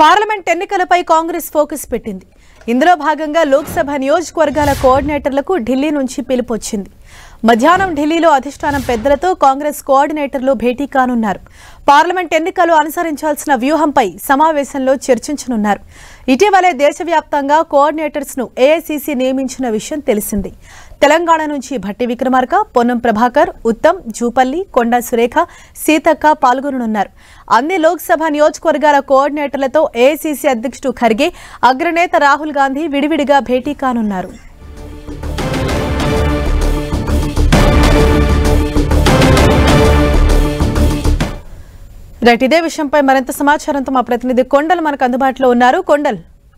Parliament ఎన్నికలపై Congress focus పెట్టింది ఇందులో భాగంగా లోక్సభ నియోజకవర్గాల కోఆర్డినేటర్లకు ఢిల్లీ నుంచి పిలుపు వచ్చింది మధ్యాహ్నం ఢిల్లీలో అధిష్టానం పెద్దలతో కాంగ్రెస్ కోఆర్డినేటర్లు భేటీ కానున్నారు పార్లమెంట్ ఎన్నికలు అనుసరించాల్సిన వ్యూహంపై సమావేశంలో చర్చించనున్నారు ఇటీవలే దేశవ్యాప్తంగా కోఆర్డినేటర్స్ ను ఏఐసీసీ నియమించిన విషయం తెలిసిందే తెలంగాణ నుంచి భట్టి విక్రమార్క పొన్నం ప్రభాకర్ ఉత్తమ్ జూపల్లి కొండా సురేఖ సీతక్క పాల్గొననున్నారు అన్ని లోక్సభ నియోజకవర్గాల కోఆర్డినేటర్లతో ఏఐసీసీ అధ్యక్షుడు ఖర్గే అగ్రనేత రాహుల్ గాంధీ విడివిడిగా భేటీ కానున్నారు రైట్ ఇదే విషయంపై మరింత సమాచారంతో మా ప్రతినిధి కొండల్ మనకు అందుబాటులో ఉన్నారు కొండల్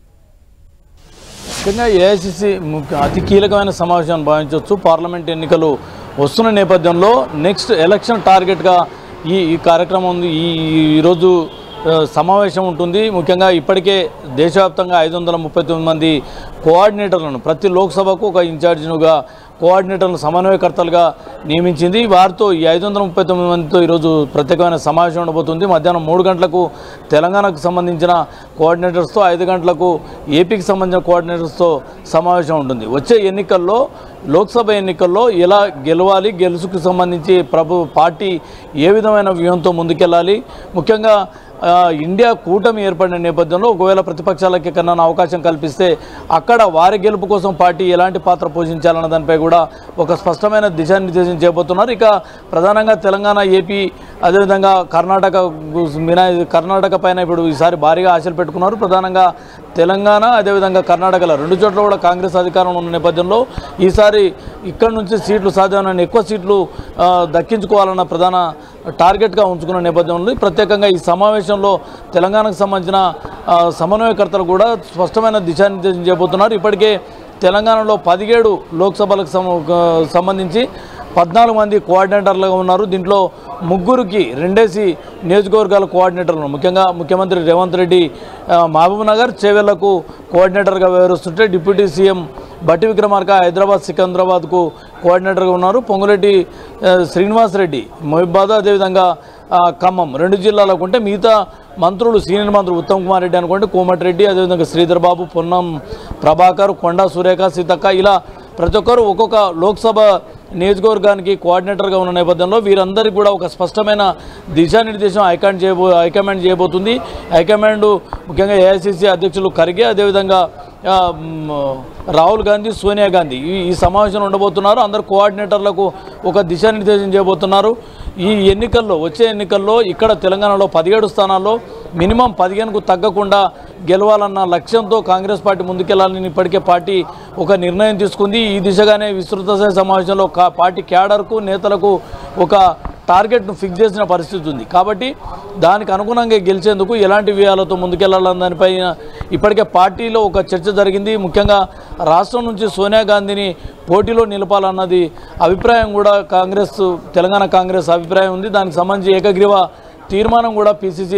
ముఖ్యంగా ఏఐసిసి ముఖ్య అతి కీలకమైన సమావేశాన్ని భావించవచ్చు పార్లమెంట్ ఎన్నికలు వస్తున్న నేపథ్యంలో నెక్స్ట్ ఎలక్షన్ టార్గెట్గా ఈ ఈ కార్యక్రమం ఉంది ఈ ఈ- ఈరోజు ఆ, సమావేశం ఉంటుంది ముఖ్యంగా ఇప్పటికే దేశవ్యాప్తంగా ఐదు వందల ముప్పై తొమ్మిది మంది కోఆర్డినేటర్లను ప్రతి లోక్సభకు ఒక ఇన్ఛార్జినుగా కోఆర్డినేటర్లను సమన్వయకర్తలుగా నియమించింది వారితో ఈ ఐదు వందల ముప్పై తొమ్మిది మందితో ఈరోజు ప్రత్యేకమైన సమావేశం ఉండబోతుంది మధ్యాహ్నం మూడు గంటలకు తెలంగాణకు సంబంధించిన కోఆర్డినేటర్స్తో ఐదు గంటలకు ఏపీకి సంబంధించిన కోఆర్డినేటర్స్తో సమావేశం ఉంటుంది వచ్చే ఎన్నికల్లో లోక్సభ ఎన్నికల్లో ఎలా గెలవాలి గెలుసుకు సంబంధించి ప్రభు పార్టీ ఏ విధమైన వ్యూహంతో ముందుకెళ్ళాలి ముఖ్యంగా ఆ, ఇండియా కూటమి ఏర్పడిన నేపథ్యంలో ఒకవేళ ప్రతిపక్షాలకి కన్నా అవకాశం కల్పిస్తే అక్కడ వారి గెలుపు కోసం పార్టీ ఎలాంటి పాత్ర పోషించాలన్న దానిపై కూడా ఒక స్పష్టమైన దిశానిర్దేశం చేయబోతున్నారు ఇక ప్రధానంగా తెలంగాణ ఏపీ అదేవిధంగా కర్ణాటక గు- మినా కర్ణాటక పైన ఇప్పుడు ఈసారి భారీగా ఆశలు పెట్టుకున్నారు ప్రధానంగా తెలంగాణ అదేవిధంగా కర్ణాటకలో రెండు చోట్ల కూడా కాంగ్రెస్ అధికారంలో ఉన్న నేపథ్యంలో ఈసారి ఇక్కడ నుంచి సీట్లు సాధ్యమైన ఎక్కువ సీట్లు ఆ, దక్కించుకోవాలన్న ప్రధాన టార్గెట్గా ఉంచుకున్న నేపథ్యంలో ప్రత్యేకంగా ఈ సమావేశంలో తెలంగాణకు సంబంధించిన ఆ, సమన్వయకర్తలు కూడా స్పష్టమైన దిశానిర్దేశం చేయబోతున్నారు ఇప్పటికే తెలంగాణలో పదిహేడు లోక్సభలకు సం- సంబంధించి పద్నాలుగు మంది కోఆర్డినేటర్లుగా ఉన్నారు దీంట్లో ముగ్గురికి రెండేసి నియోజకవర్గాల కోఆర్డినేటర్లు ఉన్నారు. ముఖ్యంగా ముఖ్యమంత్రి రేవంత్ రెడ్డి ఆ, మహబూబ్ నగర్ చేవెళ్లకు కోఆర్డినేటర్గా వ్యవహరిస్తుంటే డిప్యూటీ సీఎం బట్టి విక్రమార్క హైదరాబాద్ సికింద్రాబాద్కు కోఆర్డినేటర్గా ఉన్నారు పొంగులేటి ఆ, శ్రీనివాస్ రెడ్డి మహిబాద్ అదేవిధంగా ఆ, ఖమ్మం రెండు జిల్లాలకు ఉంటే మిగతా మంత్రులు సీనియర్ మంత్రులు ఉత్తమ్ కుమార్ రెడ్డి అనుకోండి కోమటిరెడ్డి అదేవిధంగా శ్రీధర్ బాబు పొన్నం ప్రభాకర్ కొండా సురేఖ సీతక్క ఇలా ప్రతి ఒక్కరు ఒక్కొక్క లోక్సభ నియోజకవర్గానికి కోఆర్డినేటర్గా ఉన్న నేపథ్యంలో వీరందరికీ కూడా ఒక స్పష్టమైన దిశానిర్దేశం హైకమాండ్ చేయబో హైకమాండ్ చేయబోతుంది హైకమాండ్ ముఖ్యంగా ఏఐసిసి అధ్యక్షులు ఖర్గే అదేవిధంగా ఆ, మ్, రాహుల్ గాంధీ సోనియా గాంధీ ఈ ఈ సమావేశం ఉండబోతున్నారు అందరు కోఆర్డినేటర్లకు ఒక దిశానిర్దేశం చేయబోతున్నారు ఈ ఎన్నికల్లో వచ్చే ఎన్నికల్లో ఇక్కడ తెలంగాణలో పదిహేడు స్థానాల్లో మినిమం పదిహేనుకు తగ్గకుండా గెలవాలన్న లక్ష్యంతో కాంగ్రెస్ పార్టీ ముందుకెళ్లాలని ఇప్పటికే పార్టీ ఒక నిర్ణయం తీసుకుంది ఈ దిశగానే విస్తృత స్థాయి సమావేశంలో కా- పార్టీ క్యాడర్కు నేతలకు ఒక టార్గెట్ను ఫిక్స్ చేసిన పరిస్థితి ఉంది కాబట్టి దానికి అనుగుణంగా గెలిచేందుకు ఎలాంటి వ్యూహాలతో ముందుకెళ్లాలన్న దానిపై ఇప్పటికే పార్టీలో ఒక చర్చ జరిగింది ముఖ్యంగా రాష్ట్రం నుంచి సోనియా గాంధీని పోటీలో నిలపాలన్నది అభిప్రాయం కూడా కాంగ్రెస్ తెలంగాణ కాంగ్రెస్ అభిప్రాయం ఉంది దానికి సంబంధించి ఏకగ్రీవ తీర్మానం కూడా పిసిసి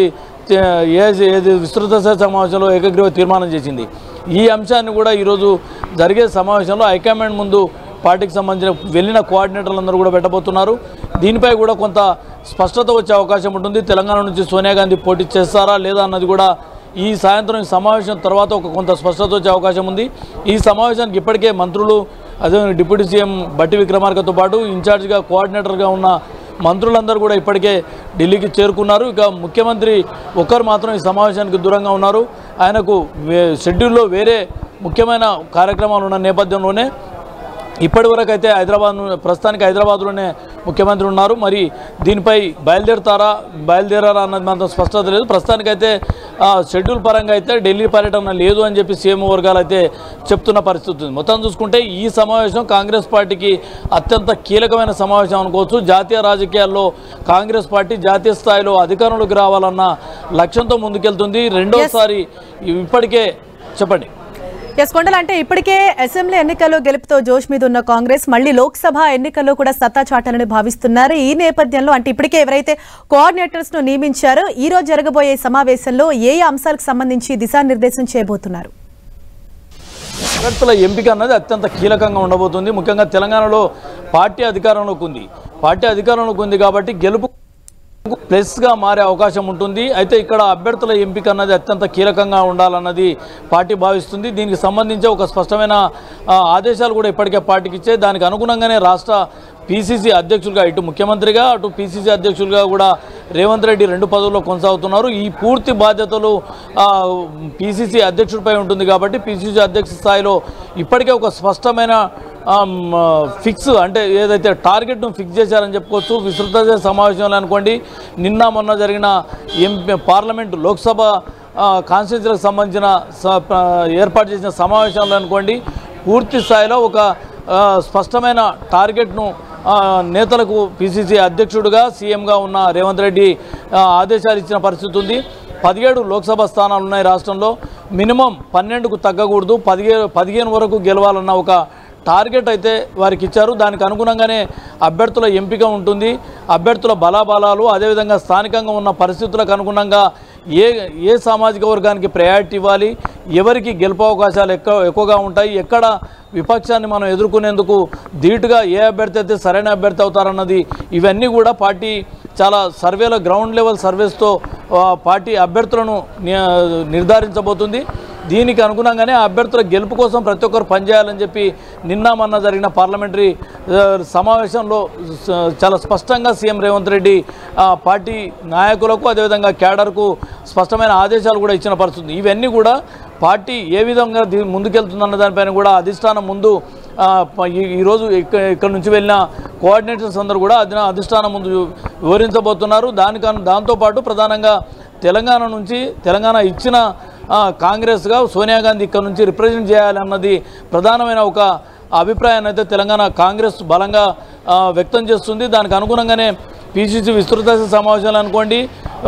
ఏది విస్తృత స్థాయి సమావేశంలో ఏకగ్రీవ తీర్మానం చేసింది ఈ అంశాన్ని కూడా ఈరోజు జరిగే సమావేశంలో హైకమాండ్ ముందు పార్టీకి సంబంధించిన వెళ్ళిన కోఆర్డినేటర్లందరూ కూడా పెట్టబోతున్నారు దీనిపై కూడా కొంత స్పష్టత వచ్చే అవకాశం ఉంటుంది తెలంగాణ నుంచి సోనియా గాంధీ పోటీ చేస్తారా లేదా అన్నది కూడా ఈ సాయంత్రం ఈ సమావేశం తర్వాత ఒక కొంత స్పష్టత వచ్చే అవకాశం ఉంది ఈ సమావేశానికి ఇప్పటికే మంత్రులు అదే డిప్యూటీ సీఎం బట్టి విక్రమార్కతో పాటు ఇన్ఛార్జిగా కోఆర్డినేటర్గా ఉన్న మంత్రులందరూ కూడా ఇప్పటికే ఢిల్లీకి చేరుకున్నారు ఇక ముఖ్యమంత్రి ఒక్కరు మాత్రం ఈ సమావేశానికి దూరంగా ఉన్నారు ఆయనకు వే షెడ్యూల్లో వేరే ముఖ్యమైన కార్యక్రమాలు ఉన్న నేపథ్యంలోనే ఇప్పటి వరకు అయితే హైదరాబాద్ ను- ప్రస్తుతానికి హైదరాబాద్లోనే ముఖ్యమంత్రి ఉన్నారు మరి దీనిపై బయలుదేరుతారా బయలుదేరారా అన్నది మాత్రం స్పష్టత లేదు ప్రస్తుతానికైతే ఆ, షెడ్యూల్ పరంగా అయితే ఢిల్లీ పర్యటన లేదు అని చెప్పి సీఎం వర్గాలు అయితే చెప్తున్న పరిస్థితి ఉంది మొత్తం చూసుకుంటే ఈ సమావేశం కాంగ్రెస్ పార్టీకి అత్యంత కీలకమైన సమావేశం అనుకోవచ్చు జాతీయ రాజకీయాల్లో కాంగ్రెస్ పార్టీ జాతీయ స్థాయిలో అధికారంలోకి రావాలన్న లక్ష్యంతో ముందుకెళ్తుంది రెండోసారి ఇప్పటికే చెప్పండి ఎస్ కొండలు అంటే ఇప్పటికే అసెంబ్లీ ఎన్నికల్లో గెలుపుతో జోష్ మీద ఉన్న కాంగ్రెస్ మళ్ళీ లోక్సభ ఎన్నికల్లో కూడా సత్తా చాటాలని భావిస్తున్నారు ఈ నేపథ్యంలో అంటే ఇప్పటికే ఎవరైతే కోఆర్డినేటర్స్ ను నియమించారో ఈ రోజు జరగబోయే సమావేశంలో ఏ ఏ అంశాలకు సంబంధించి దిశానిర్దేశం చేయబోతున్నారు అభ్యర్థుల ఎంపిక అన్నది అత్యంత కీలకంగా ఉండబోతుంది ముఖ్యంగా తెలంగాణలో పార్టీ అధికారంలోకి ఉంది పార్టీ అధికారంలోకి ఉంది కాబట్టి గెలుపు ప్లస్గా మారే అవకాశం ఉంటుంది అయితే ఇక్కడ అభ్యర్థుల ఎంపిక అన్నది అత్యంత కీలకంగా ఉండాలన్నది పార్టీ భావిస్తుంది దీనికి సంబంధించి ఒక స్పష్టమైన ఆ, ఆదేశాలు కూడా ఇప్పటికే పార్టీకి ఇచ్చే దానికి అనుగుణంగానే రాష్ట్ర పీసీసీ అధ్యక్షులుగా ఇటు ముఖ్యమంత్రిగా అటు పీసీసీ అధ్యక్షులుగా కూడా రేవంత్ రెడ్డి రెండు పదవుల్లో కొనసాగుతున్నారు ఈ పూర్తి బాధ్యతలు పీసీసీ అధ్యక్షుడిపై ఉంటుంది కాబట్టి పీసీసీ అధ్యక్ష స్థాయిలో ఇప్పటికే ఒక స్పష్టమైన ఫిక్స్ అంటే ఏదైతే టార్గెట్ను ఫిక్స్ చేశారని చెప్పుకోవచ్చు విస్తృత సమావేశంలో అనుకోండి నిన్న మొన్న జరిగిన ఎంపీ పార్లమెంటు లోక్సభ కాన్స్టిట్యూన్సీలకు సంబంధించిన స- ప- ఏర్పాటు చేసిన సమావేశంలో అనుకోండి పూర్తి స్థాయిలో ఒక ఆ, స్పష్టమైన టార్గెట్ను ఆ, నేతలకు పిసిసి అధ్యక్షుడిగా సీఎంగా ఉన్న రేవంత్ రెడ్డి ఆ, ఆదేశాలు ఇచ్చిన పరిస్థితి ఉంది పదిహేడు లోక్సభ స్థానాలు ఉన్నాయి రాష్ట్రంలో మినిమం పన్నెండుకు తగ్గకూడదు పదిహేను పదిహేను వరకు గెలవాలన్న ఒక టార్గెట్ అయితే వారికి ఇచ్చారు దానికి అనుగుణంగానే అభ్యర్థుల ఎంపిక ఉంటుంది అభ్యర్థుల బలాబలాలు అదేవిధంగా స్థానికంగా ఉన్న పరిస్థితులకు అనుగుణంగా ఏ ఏ సామాజిక వర్గానికి ప్రయారిటీ ఇవ్వాలి ఎవరికి గెలుపు అవకాశాలు ఎక్కువ ఎక్కువగా ఉంటాయి ఎక్కడ విపక్షాన్ని మనం ఎదుర్కొనేందుకు ధీటుగా ఏ అభ్యర్థి అయితే సరైన అభ్యర్థి అవుతారన్నది ఇవన్నీ కూడా పార్టీ చాలా సర్వేలో గ్రౌండ్ లెవెల్ సర్వేస్తో ఆ, పార్టీ అభ్యర్థులను ని- నిర్ధారించబోతుంది దీనికి అనుగుణంగానే ఆ అభ్యర్థుల గెలుపు కోసం ప్రతి ఒక్కరు పనిచేయాలని చెప్పి నిన్న మొన్న జరిగిన పార్లమెంటరీ ఆ, సమావేశంలో స- చాలా స్పష్టంగా సీఎం రేవంత్ రెడ్డి ఆ, పార్టీ నాయకులకు అదేవిధంగా క్యాడర్కు స్పష్టమైన ఆదేశాలు కూడా ఇచ్చిన పరిస్థితి ఇవన్నీ కూడా పార్టీ ఏ విధంగా దీ- ముందుకెళ్తుందన్న దానిపైన కూడా అధిష్టానం ముందు ఆ, ప- ఈ- ఈరోజు ఇక్కడ ఇక్కడ నుంచి వెళ్ళిన కోఆర్డినేటర్స్ అందరూ కూడా అధి అధిష్టానం ముందు వివరించబోతున్నారు దానికను దాంతోపాటు ప్రధానంగా తెలంగాణ నుంచి తెలంగాణ ఇచ్చిన ఆ, కాంగ్రెస్గా సోనియా గాంధీ ఇక్కడ నుంచి రిప్రజెంట్ చేయాలన్నది ప్రధానమైన ఒక అభిప్రాయాన్ని అయితే తెలంగాణ కాంగ్రెస్ బలంగా ఆ, వ్యక్తం చేస్తుంది దానికి అనుగుణంగానే పీసీసీ విస్తృత సమావేశాలు అనుకోండి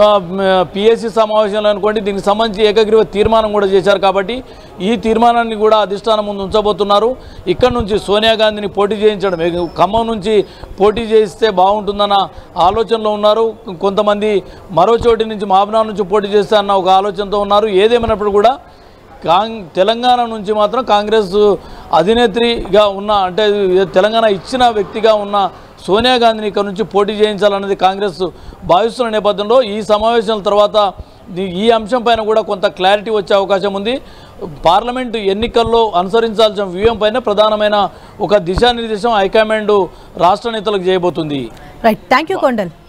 పిఎస్సి సమావేశాలు అనుకోండి దీనికి సంబంధించి ఏకగ్రీవ తీర్మానం కూడా చేశారు కాబట్టి ఈ తీర్మానాన్ని కూడా అధిష్టానం ముందు ఉంచబోతున్నారు ఇక్కడ నుంచి సోనియా గాంధీని పోటీ చేయించడం ఏ- ఖమ్మం నుంచి పోటీ చేయిస్తే బాగుంటుందన్న ఆలోచనలో ఉన్నారు కొంతమంది మరో చోటి నుంచి మహబూబ్నగర్ నుంచి పోటీ చేస్తే అన్న ఒక ఆలోచనతో ఉన్నారు ఏదేమైనప్పుడు కూడా కాంగ్ తెలంగాణ నుంచి మాత్రం కాంగ్రెస్ అధినేత్రిగా ఉన్న అంటే తెలంగాణ ఇచ్చిన వ్యక్తిగా ఉన్న సోనియా గాంధీని ఇక్కడ నుంచి పోటీ చేయించాలన్నది కాంగ్రెస్ భావిస్తున్న నేపథ్యంలో ఈ సమావేశాల తర్వాత ఈ- ఈ అంశం పైన కూడా కొంత క్లారిటీ వచ్చే అవకాశం ఉంది పార్లమెంటు ఎన్నికల్లో అనుసరించాల్సిన వ్యూహం పైన ప్రధానమైన ఒక దిశానిర్దేశం హైకమాండ్ రాష్ట్ర నేతలకు చేయబోతుంది రైట్ థ్యాంక్ యూ కొండల్